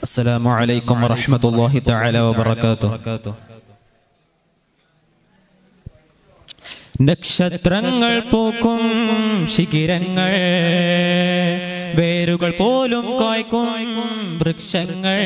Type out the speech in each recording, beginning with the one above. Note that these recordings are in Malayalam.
السلام عليكم ورحمة الله تعالى وبركاته നക്ഷത്രങ്ങൾ പൂക്കും ശിഖിരങ്ങൾ വേരുകൾ പോലും കായ്ക്കും വൃക്ഷങ്ങൾ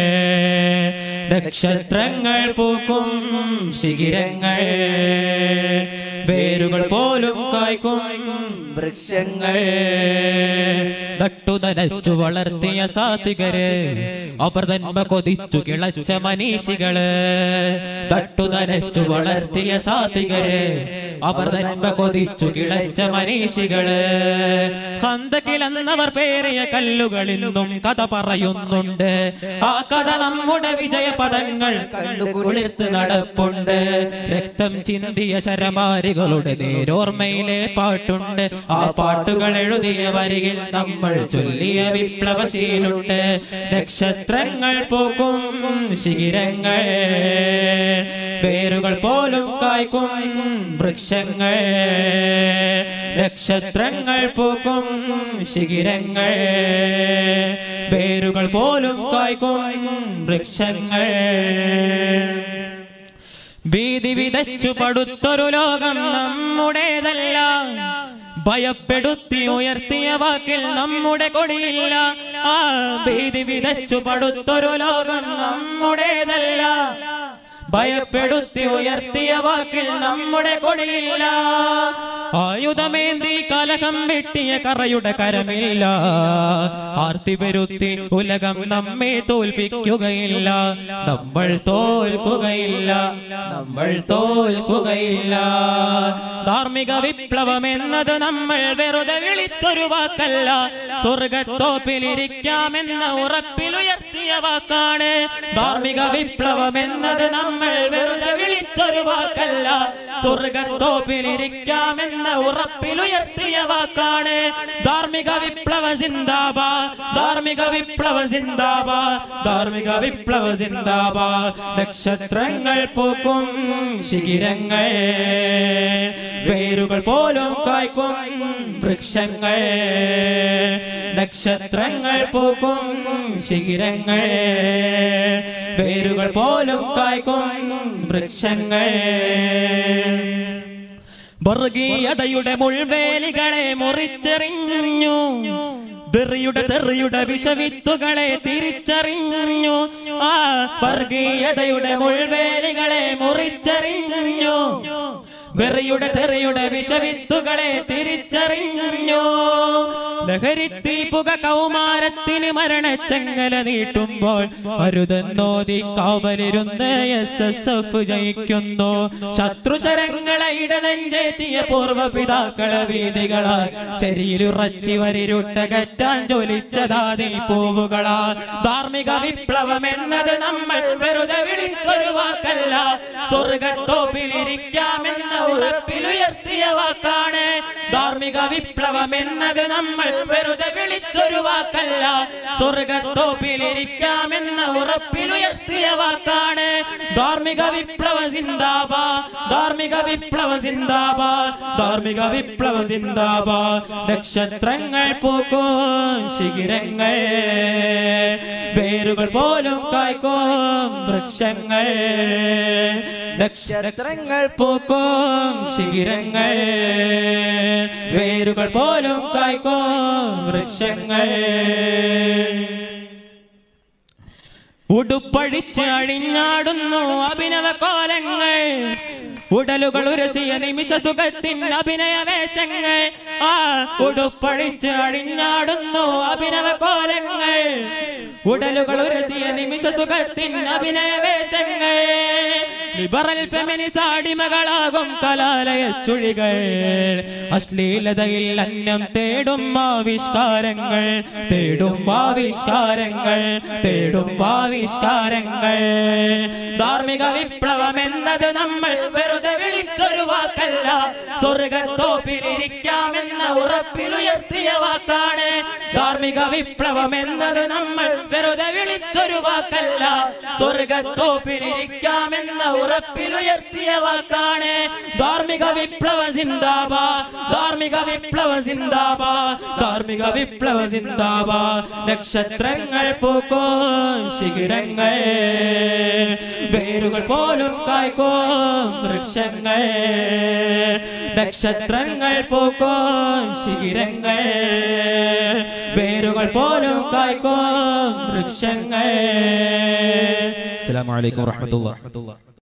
നക്ഷത്രങ്ങൾ പൂക്കും ശിഖിരങ്ങൾ വേരുകൾ പോലും കായ്ക്കും വൃക്ഷങ്ങൾ നട്ടുനനച്ചു വളർത്തിയ സാത്വികര് അവർ നന്മ കൊതിച്ചു കിളച്ച മനീഷികള് നട്ടുനനച്ചു വളർത്തിയ സാത്വികര് അവർ നന്മ കൊതിച്ചു കിളച്ച മനീഷികള് ഹന്തകിലെന്നവർ പേറിയ കല്ലുകൾ ഇന്നും കഥ പറയുന്നുണ്ട് ആ കഥ നമ്മുടെ വിജയ പദങ്ങൾ കണ്ടുകുളിർത്ത് നടപ്പുണ്ട് രക്തം ചിന്തിയ ശരമാരികളുടെ നേരോർമ്മയിലെ പാട്ടുണ്ട് ആ പാട്ടുകൾ എഴുതിയ വരികിൽ നമ്മൾ ചൊല്ലിയ വിപ്ലവശീലുണ്ട് നക്ഷത്രങ്ങൾ പോകും ശിഖിരങ്ങൾ വേരുകൾ പോലും കായ്ക്കും വൃക്ഷങ്ങൾ നക്ഷത്രങ്ങൾ പോകും ശിഖിരങ്ങൾ വേരുകൾ പോലും കായ്ക്കും വൃക്ഷങ്ങൾ ഭീതി വിതച്ചു പടുത്തൊരു ലോകം നമ്മുടേതല്ല ഭയപ്പെടുത്തി ഉയർത്തിയ വാക്കിൽ നമ്മുടെ കൊടിയില്ല ആ ഭീതി വിതച്ചു പടുത്തൊരു ലോകം നമ്മുടേതല്ല ഭയപ്പെടുത്തി ഉയർത്തിയ വാക്കിൽ നമ്മുടെ കൊടിയില്ല ആയുധമേന്തി കലകം വെട്ടിയ കറയുടെ കരമില്ല ആർത്തി വരുത്തി ഉലകം നമ്മെ തോൽപ്പിക്കുകയില്ല നമ്മൾ തോൽക്കുകയില്ല നമ്മൾ തോൽക്കുകയില്ല ധാർമ്മിക വിപ്ലവം എന്നത് നമ്മൾ വെറുതെ വിളിച്ചൊരു വാക്കല്ല സ്വർഗത്തോപ്പിലിരിക്കാമെന്ന ഉറപ്പിൽ ഉയർത്തിയ വാക്കാണ് ധാർമ്മിക വിപ്ലവം എന്നത് നമ്മൾ വെറുതെ വിളിച്ചൊരു വാക്കല്ല സ്വർഗത്തോപ്പിലിരിക്കാമെന്ന ഉറപ്പിൽ ഉയർത്തിയ വാക്കാണ് ധാർമ്മിക വിപ്ലവ സിന്ദാബാ ധാർമ്മിക വിപ്ലവ സിന്ദാബാ ധാർമ്മിക വിപ്ലവ സിന്ദാബാ നക്ഷത്രങ്ങൾ പൂക്കും ശിഖിരങ്ങൾ വേരുകൾ പോലും കായ്ക്കും വൃക്ഷങ്ങൾ നക്ഷത്രങ്ങൾ പൂക്കും ശിഖിരങ്ങൾ വേരുകൾ പോലും കായ്ക്കും വൃക്ഷങ്ങൾ വർഗീയതയുടെ മുൾവേലികളെ മുറിച്ചെറിഞ്ഞു തെറിയുടെ തെറിയുടെ വിഷവിത്തുകളെ തിരിച്ചറിഞ്ഞു ആ വർഗീയതയുടെ മുൾവേലികളെ മുറിച്ചെറിഞ്ഞു വെറിയുടെ തെറിയുടെ വിഷവിത്തുകളെ തിരിച്ചറിഞ്ഞു ലഹരിത്തി പുക കൗമാരത്തിന് മരണച്ചങ്ങല നീട്ടുമ്പോൾ അരുതെന്നോതി കാവലിരുന്ന് എസ് എസ് എഫ് ജയിക്കുന്നു ശത്രുശരങ്ങളെ ഇടനെഞ്ചേറ്റിയ പൂർവ്വപിതാക്കളെ വീതികളാ ശരിയിലുറച്ചി വരിരുട്ടകറ്റാൻ ജ്വലിച്ചതാതി പൂവുകളാ ധാർമ്മിക വിപ്ലവം എന്നത് നമ്മൾ വെറുതെ വിളിച്ചൊരു വാക്കല്ല സ്വർഗത്തോപ്പിലിരിക്കാമെന്ന ഉറപ്പിലുയർത്തിയ വാക്കാണ് ധാർമ്മിക വിപ്ലവം എന്നത് നമ്മൾ വെറുതെ വിളിച്ചൊരു വാക്കല്ല സ്വർഗത്തോപ്പിലിരിക്കാമെന്ന ഉറപ്പിലുയർത്തിയ വാക്കാണ് ധാർമ്മിക വിപ്ലവ സിന്ദാബാ ധാർമ്മിക വിപ്ലവ സിന്ദാബാ ധാർമ്മിക വിപ്ലവ സിന്ദാബാ നക്ഷത്രങ്ങൾ പൂക്കും ശിഖിരങ്ങൾ വേരുകൾ പോലും കായ്ക്കും വൃക്ഷങ്ങൾ നക്ഷത്രങ്ങൾ പൂക്കും ശിഖിരങ്ങൾ വേരുകൾ പോലും കായ്ക്കും വൃക്ഷങ്ങൾ ഉടുപ്പഴിച്ച് അഴിഞ്ഞാടുന്നു അഭിനവ കോലങ്ങൾ ഉടലുകൾ ഉരസിയ നിമിഷ സുഖത്തിൻ അഭിനയ വേഷങ്ങൾ ആ ഉടുപ്പഴിച്ച് അഴിഞ്ഞാടുന്നു അഭിനവ കോലങ്ങൾ ഉടലുകൾ ഉരസിയ നിമിഷ സുഖത്തിൻ അഭിനയ വേഷങ്ങൾ ലിബറൽ ഫെമിനിസ് അടിമകളാകും കലാലയ ചുഴികൾ അശ്ലീലതയിൽ അന്നം തേടും ആവിഷ്കാരങ്ങൾ തേടും ആവിഷ്കാരങ്ങൾ തേടും ആവിഷ്കാരങ്ങൾ ധാർമ്മിക വിപ്ലവം എന്നത് നമ്മൾ വെറുതെ വിളിച്ചൊരു വാക്കല്ല വാക്കല്ല സ്വർഗത്തോപ്പിലിരിക്കാമെന്ന ഉറപ്പിലുയർത്തിയ വാക്കാണ് ധാർമ്മിക വിപ്ലവം എന്നത് നമ്മൾ വെറുതെ വിളിച്ചൊരു വാക്കല്ല സ്വർഗത്തോപ്പിലിരിക്കാമെന്ന ഉറപ്പിലുയർത്തിയ വാക്കാണ് ധാർമ്മിക വിപ്ലവ സിന്ദാബാ ധാർമ്മിക വിപ്ലവ സിന്ദാബാ ധാർമ്മിക വിപ്ലവ സിന്ദാബാ നക്ഷത്രങ്ങൾ പൂക്കോ ശിഖിരങ്ങൾ വേരുകൾ പോലും കായ്ക്കോ വൃക്ഷങ്ങൾ നക്ഷത്രങ്ങൾ പൂക്കോ ശിഖിരങ്ങൾ വേരുകൾ പോലും കായ്ക്കോ വൃക്ഷങ്ങൾ അസ്സലാമു അലൈക്കും വറഹ്മത്തുള്ളാഹി